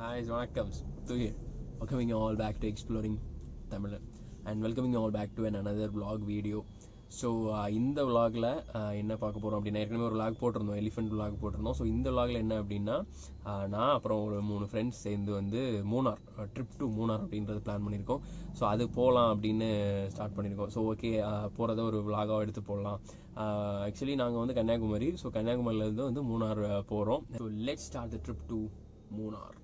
Hi, வணக்கம் Suthu here. Welcoming you all back to Exploring Tamil and welcoming you all back to an another vlog video. So இந்த vlogல uh, என்ன பார்க்க போகிறோம் அப்படின்னா ஏற்கனவே ஒரு vlog போட்டிருந்தோம் எலிஃபென்ட் vlog போட்டிருந்தோம் ஸோ இந்த vlogல என்ன அப்படின்னா uh, நான் அப்புறம் ஒரு மூணு ஃப்ரெண்ட்ஸ் சேர்ந்து வந்து மூணார் ட்ரிப் டு மூணார் அப்படின்றது பிளான் பண்ணியிருக்கோம் ஸோ அது போகலாம் அப்படின்னு ஸ்டார்ட் பண்ணியிருக்கோம் ஸோ ஓகே போகிறத ஒரு vlog-ஆ எடுத்து போடலாம் ஆக்சுவலி நாங்கள் வந்து கன்னியாகுமரி ஸோ கன்னியாகுமரியிலேருந்து வந்து மூணார் போகிறோம் so let start the trip to Munnar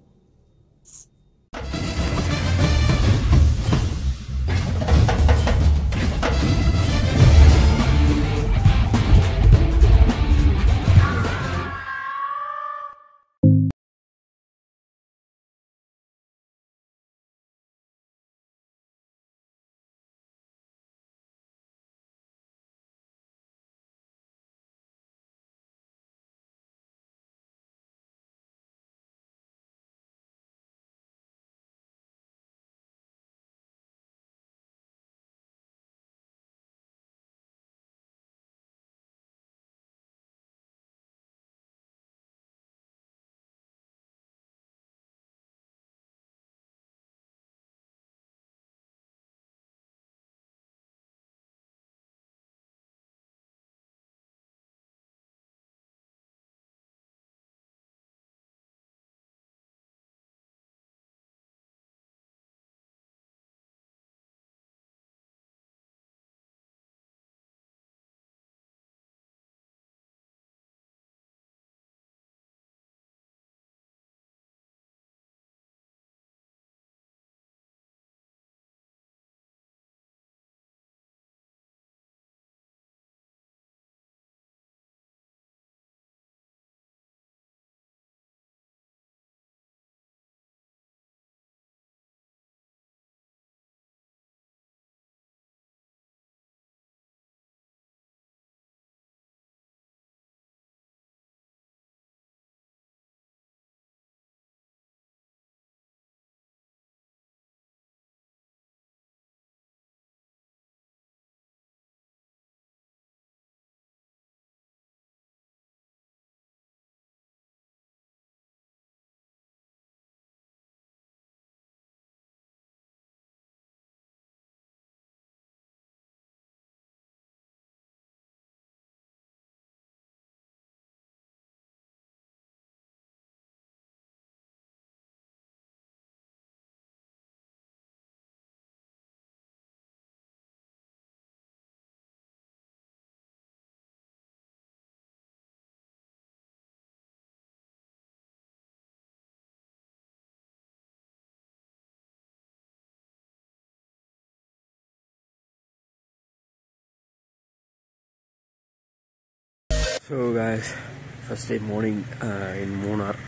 so guys first day morning in Munnar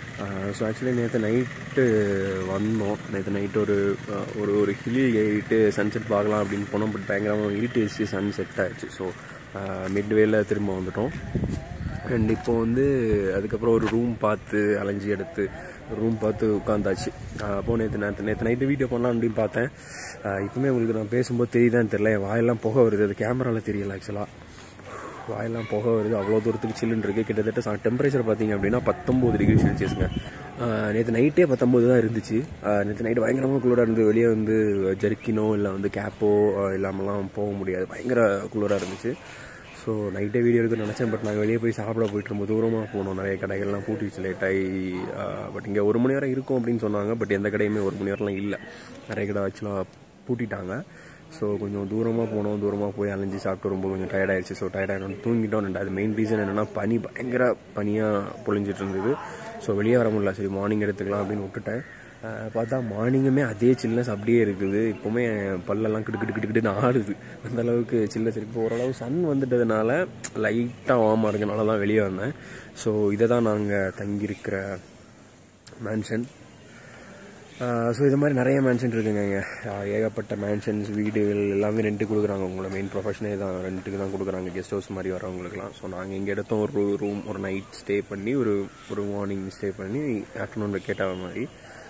so actually நேற்று நைட்டு வந்தோம் நேற்று நைட்டு ஒரு uh, ஒரு ஒரு ஹில் ஏறிட்டு சன்செட் பார்க்கலாம் அப்படின்னு போனோம் பட் பயங்கரமாக இருட்டிடுச்சு சன் செட் ஆயிடுச்சு ஸோ மிட்வேல திரும்ப வந்துட்டோம் அண்ட் இப்போ வந்து அதுக்கப்புறம் ஒரு ரூம் பார்த்து அலைஞ்சி எடுத்து ரூம் பார்த்து உட்காந்தாச்சு அப்போது நேற்று நேற்று நேற்று நைட்டு வீடியோ பண்ணலாம் அப்படின்னு பார்த்தேன் uh, இப்போவுமே உங்களுக்கு நான் பேசும்போது தெரியுதான்னு தெரியல என் வாயெல்லாம் புகை வருது அது கேமராவில் தெரியல ஆக்சுவலாக வாயெல்லாம் புகை வருது அவ்வளோ தூரத்துக்கு சில்லுன்னு இருக்குது கிட்டத்தட்ட டெம்பரேச்சர் பார்த்தீங்க அப்படின்னா பத்தொம்போது டிகிரி செல்சியஸுங்க நேற்று நைட்டே பத்தொம்போது தான் இருந்துச்சு நேற்று நைட்டு பயங்கரமாக குளிராக இருந்து வெளியே வந்து ஜெர்க்கினோ இல்லை வந்து கேப்போ இல்லாமலாம் போக முடியாது பயங்கர குளிராக இருந்துச்சு ஸோ நைட்டே வீடியோ எடுக்க நினச்சேன் பட் நாங்கள் வெளியே போய் சாப்பிட போயிட்டு ரொம்ப தூரமாக போனோம் நிறைய கடைகள்லாம் பூட்டிச்சு லேட்டாகி பட் இங்கே ஒரு மணி நேரம் இருக்கும் அப்படின்னு சொன்னாங்க பட் எந்த கடையுமே ஒரு மணி நேரம்லாம் இல்லை நிறைய கடை ஆக்சுவலாக பூட்டிட்டாங்க ஸோ கொஞ்சம் தூரமாக போனோம் தூரமாக போய் அலைஞ்சு சாப்பிட்டு ரொம்ப கொஞ்சம் டயர்டாயிடுச்சு ஸோ டயர்டாயிடும் தூங்கிட்டோம் ரெண்டு அது மெயின் ரீசன் என்னென்னா பனி பயங்கர பனியாக பொழிஞ்சிட்டு இருந்தது ஸோ வெளியே வர முடியல சரி மார்னிங் எடுத்துக்கலாம் அப்படின்னு விட்டுட்டேன் அஹ் பார்த்தா மார்னிங்குமே அதே சில்னஸ் அப்படியே இருக்குது இப்போவுமே பல்லெல்லாம் கிட்டு கிட்டு கிட்டு கிட்டுன்னு ஆடுது அந்த அளவுக்கு சில்னஸ் இருக்குது இப்போ ஓரளவு சன் வந்துட்டதுனால லைட்டாக வார்மாக இருக்கனால தான் வெளியே வந்தேன் ஸோ இதை தான் நாங்கள் தங்கியிருக்கிற மேன்ஷன் ஸோ இது மாதிரி நிறைய மேன்ஷன் இருக்குங்க இங்க. ஆஹ் ஏகப்பட்ட மேன்ஷன்ஸ் வீடுகள் எல்லாமே ரெண்ட்டு கொடுக்குறாங்க உங்களை மெயின் ப்ரொஃபஷனே தான் ரெண்ட்டுக்கு தான் கொடுக்குறாங்க கெஸ்ட் ஹவுஸ் மாதிரி வரவங்களுக்குலாம் ஸோ நாங்கள் இங்கே எடுத்தோம் ஒரு ரூம் ஒரு நைட் ஸ்டே பண்ணி ஒரு ஒரு மார்னிங் ஸ்டே பண்ணி ஆஃப்டர்நூன் வெக்கேட் ஆகிற மாதிரி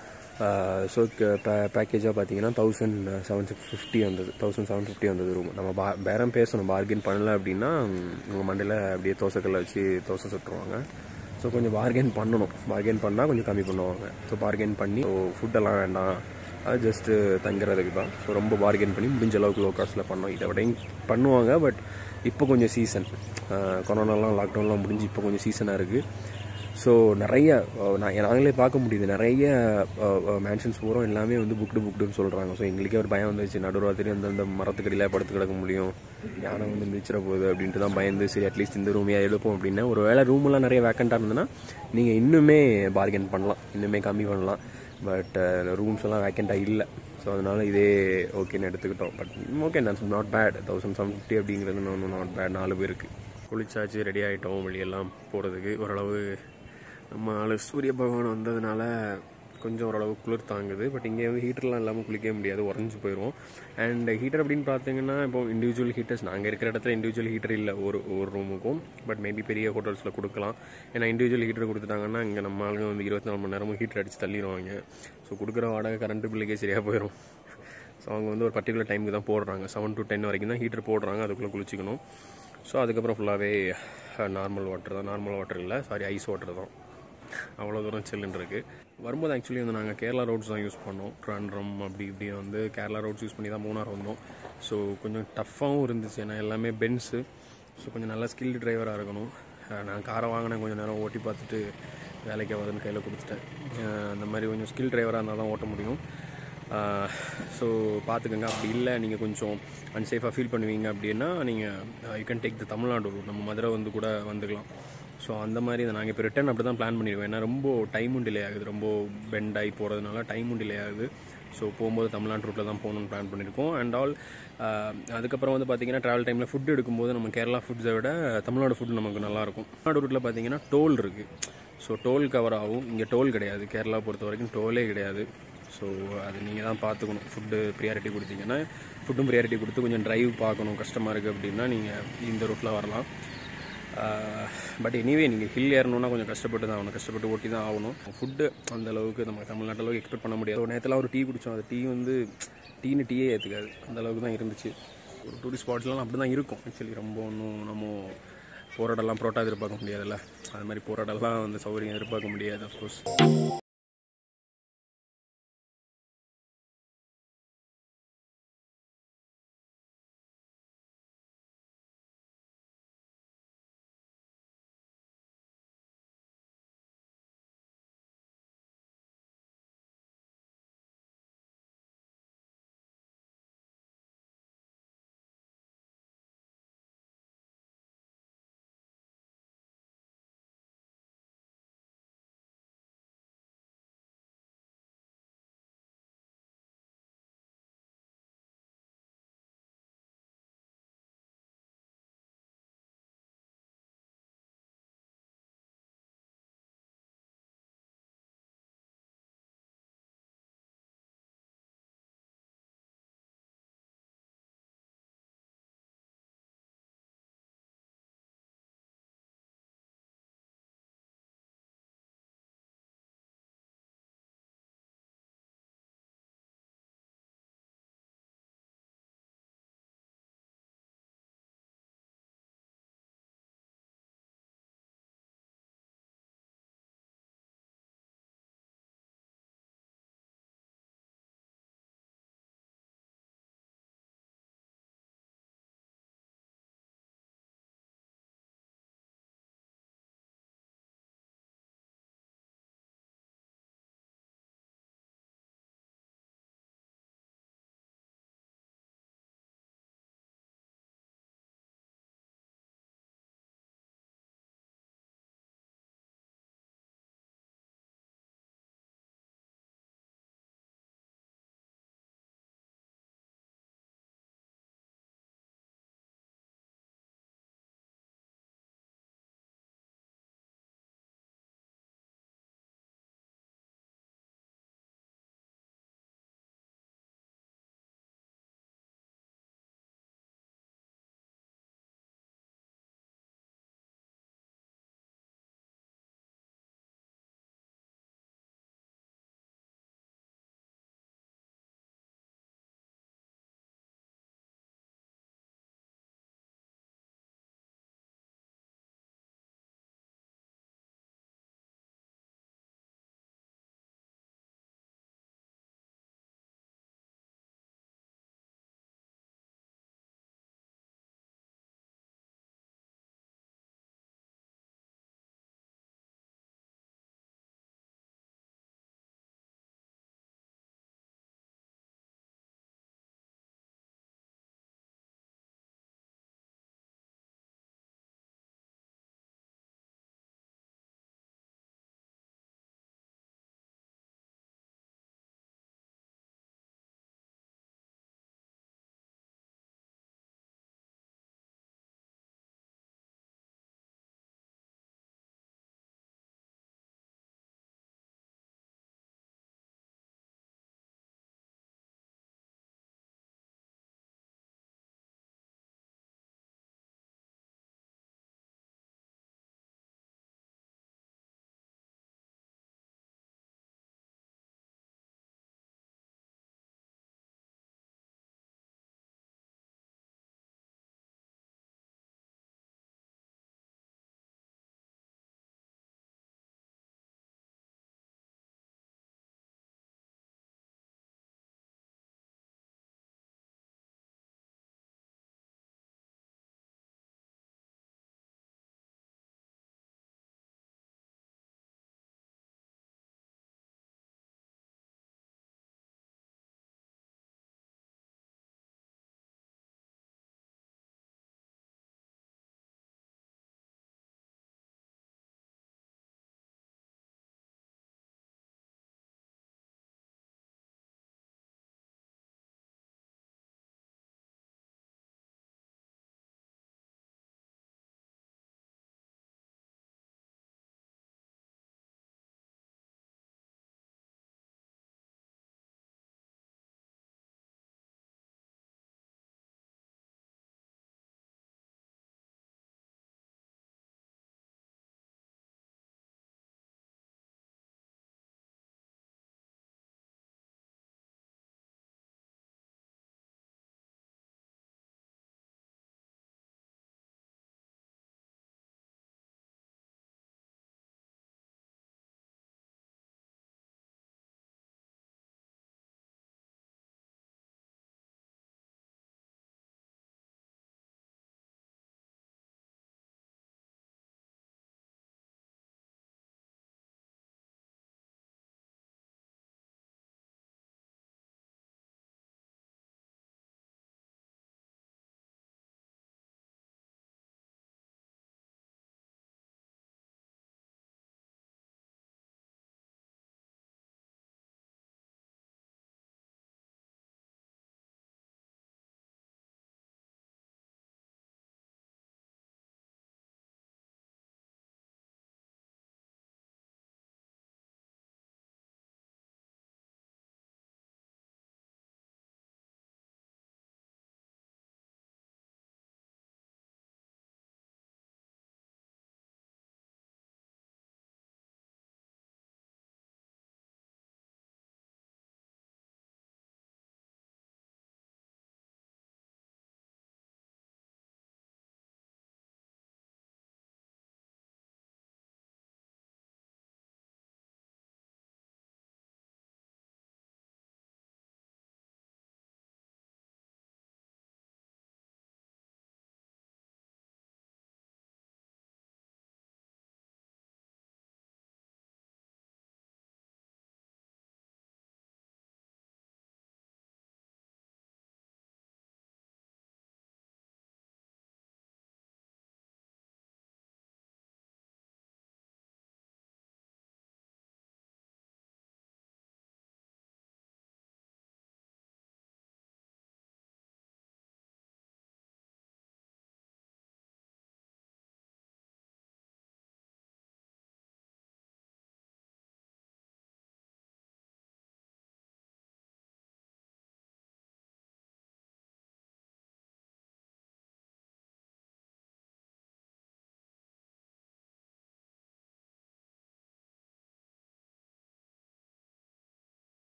ஸோ பேக்கேஜாக பார்த்தீங்கன்னா தௌசண்ட் செவன் ஃபிஃப்டி வந்தது தௌசண்ட் செவன் ஃபிஃப்டி வந்தது ரூம் நம்ம பா பேரம் பேசணும் பார்கெயின் பண்ணல அப்படின்னா உங்கள் மண்டையில் அப்படியே தோசைக்கல்ல வச்சு தோசை சுட்டுருவாங்க ஸோ கொஞ்சம் பார்கெயின் பண்ணணும் பார்கெயின் பண்ணால் கொஞ்சம் கம்மி பண்ணுவாங்க ஸோ பார்கெயின் பண்ணி ஸோ ஃபுட்டெல்லாம் வேண்டாம் அது ஜஸ்ட்டு தங்குறதுக்கு தான் ஸோ ரொம்ப பார்கெயின் பண்ணி முடிஞ்ச அளவுக்கு லோ காஸ்ட்டில் பண்ணோம் இதை விட பண்ணுவாங்க பட் இப்போ கொஞ்சம் சீசன் கொரோனாலாம் லாக்டவுன்லாம் முடிஞ்சு இப்போ கொஞ்சம் சீசனாக இருக்குது ஸோ நிறைய அஹ், நான் நாங்களே பார்க்க முடியுது நிறைய மேன்ஷன்ஸ் பூரா எல்லாமே வந்து புக்டு புக்டுன்னு சொல்கிறாங்க ஸோ எங்களுக்கே ஒரு பயம் வந்துச்சு நடுராத்திரி அந்த அந்த மரத்துக்கடியில் படுத்து கிடக்க முடியும் யானை வந்து மிதிச்சிட போகுது அப்படின்ட்டு தான் பயந்து சரி அட்லீஸ்ட் இந்த ரூமையாக எடுப்போம் அப்படின்னா ஒரு வேளை ரூமெல்லாம் நிறைய வேக்கண்ட்டாக இருந்ததுன்னா நீங்கள் இன்னுமே பார்கென் பண்ணலாம் இன்னுமே கம்மி பண்ணலாம் பட் ரூம்ஸ் எல்லாம் வேக்கண்ட்டாக இல்லை ஸோ அதனால இதே ஓகேன்னு எடுத்துக்கிட்டோம் பட் ஓகே நான் not bad thousand seven fifty அப்படிங்கிறது ஒன்றும் நாட் பேட் நாலு பேருக்கு குளிச்சாச்சு ரெடி ஆகிட்டோம் வெளியெல்லாம் போகிறதுக்கு ஓரளவு நம்ம ஆளு சூரிய பகவான் வந்ததுனால கொஞ்சம் ஓரளவு குளிர் தாங்குது பட் இங்கே வந்து ஹீட்டர்லாம் இல்லாமல் குளிக்கவே முடியாது உறைஞ்சி போயிடும் அண்ட் ஹீட்டர் அப்படின்னு பார்த்தீங்கன்னா இப்போ இண்டிவிஜுவல் ஹீட்டர்ஸ் நாங்கள் இருக்கிற இடத்துல இண்டிவிஜுவல் ஹீட்டர் இல்லை ஒரு ஒரு ரூமுக்கும் பட் மேபி பெரிய ஹோட்டல்ஸில் கொடுக்கலாம் ஏன்னா இண்டிவிஜுவல் ஹீட்டர் கொடுத்துட்டாங்கன்னா இங்கே நம்ம ஆளுங்க வந்து இருபத்தி நாலு மணி நேரமும் ஹீட்டர் அடித்து தள்ளிடுவாங்க ஸோ கொடுக்குற வாடகை கரண்ட் பில்லுக்கே சரியாக போயிடும் ஸோ அவங்க வந்து ஒரு பர்டிகுலர் டைமுக்கு தான் போடுறாங்க செவன் டு டென் வரைக்கும் தான் ஹீட்டர் போடுறாங்க அதுக்குள்ளே குளிச்சிக்கணும் ஸோ அதுக்கப்புறம் ஃபுல்லாகவே நார்மல் வாட்டர் தான் நார்மல் வாட்டர் இல்லை சாரி ஐஸ் வாட்டர் தான் அவ்வளோ தூரம் சில்லுன்னு இருக்குது வரும்போது ஆக்சுவலி வந்து நாங்கள் கேரளா ரோட்ஸ் தான் யூஸ் பண்ணோம் ட்ராண்ட்ரம் அப்படி இப்படி வந்து கேரளா ரோட்ஸ் யூஸ் பண்ணி தான் மூணார் வந்தோம் ஸோ கொஞ்சம் டஃப்பாகவும் இருந்துச்சு ஏன்னா எல்லாமே பென்ஸு ஸோ கொஞ்சம் நல்ல ஸ்கில்டு டிரைவராக இருக்கணும் அஹ் நான் காரை வாங்கினேன் கொஞ்சம் நேரம் ஓட்டி பார்த்துட்டு வேலைக்கு ஆகுதுன்னு கையில் கொடுத்துட்டேன் அஹ் அந்த மாதிரி கொஞ்சம் ஸ்கில் டிரைவராக இருந்தால் தான் ஓட்ட முடியும் ஸோ பார்த்துக்கோங்க அப்படி இல்லை நீங்கள் கொஞ்சம் அன்சேஃபாக ஃபீல் பண்ணுவீங்க அப்படின்னா நீங்கள் you can take the Tamil Nadu route. நம்ம மதுரை வந்து கூட வந்துக்கலாம் ஸோ அந்த மாதிரி இதை நாங்கள் இப்போ ரிட்டர்ன் அப்படி தான் பிளான் பண்ணிடுவோம் ஏன்னா ரொம்ப டைமும் டிலே ஆகுது ரொம்ப பெண்ட் ஆகி போகிறதுனால டைமும் டிலே ஆகுது ஸோ போகும்போது தமிழ்நாட்டு ரூட்டில் தான் போகணும்னு பிளான் பண்ணியிருக்கோம் அண்ட் ஆல் அதுக்கப்புறம் வந்து பார்த்தீங்கன்னா ட்ராவல் டைமில் ஃபுட் எடுக்கும்போது நம்ம கேரளா ஃபுட்ஸை விட தமிழ்நாடு ஃபுட் நமக்கு நல்லாயிருக்கும் தமிழ்நாடு ரூட்டில் பார்த்தீங்கன்னா டோல் இருக்குது ஸோ டோல் கவர் ஆகும் இங்கே டோல் கிடையாது கேரளா பொறுத்த வரைக்கும் டோலே கிடையாது ஸோ அது நீங்கள் தான் பார்த்துக்கணும் ஃபுட்டு ப்ரியாரிட்டி கொடுத்தீங்கன்னா ஃபுட்டும் ப்ரியாரிட்டி கொடுத்து கொஞ்சம் டிரைவ் பார்க்கணும் கஷ்டமாக இருக்குது அப்படின்னா நீங்கள் இந்த ரூட்டில் வரலாம் பட் எனிவே நீங்கள் ஹில் ஏறணும்னா கொஞ்சம் கஷ்டப்பட்டு தான் ஆகணும் கஷ்டப்பட்டு ஓட்டி தான் ஆகணும் ஃபுட்டு அந்த அளவுக்கு நம்ம தமிழ்நாட்டு அளவுக்கு எக்ஸ்பெக்ட் பண்ண முடியாது ஒரு நேரத்தில் ஒரு டீ குடித்தோம் அந்த டீ வந்து டீன்னு டீயே ஏற்றுக்காது அந்த அளவுக்கு தான் இருந்துச்சு ஒரு டூரிஸ்ட் ஸ்பாட்ஸ்லாம் அப்படி தான் இருக்கும் ஆக்சுவலி ரொம்ப ஒன்றும் நம்ம போராடெல்லாம் புரோட்டா எதிர்பார்க்க முடியாதுல்ல அது மாதிரி போராடெல்லாம் வந்து சௌகரியம் எதிர்பார்க்க முடியாது அஃப்கோர்ஸ்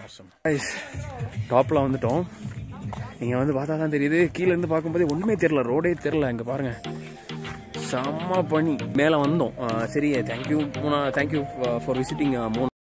awesome. டாப்பில் வந்துட்டோம் நீங்கள் வந்து பார்த்தா தான் தெரியுது கீழேருந்து பார்க்கும்போது ஒன்றுமே தெரில ரோடே தெரில இங்கே பாருங்கள் செம்ம பனி மேலே வந்தோம் ஆ, சரி தேங்க்யூ மூணா தேங்க்யூ ஃபார் விசிட்டிங் மூணு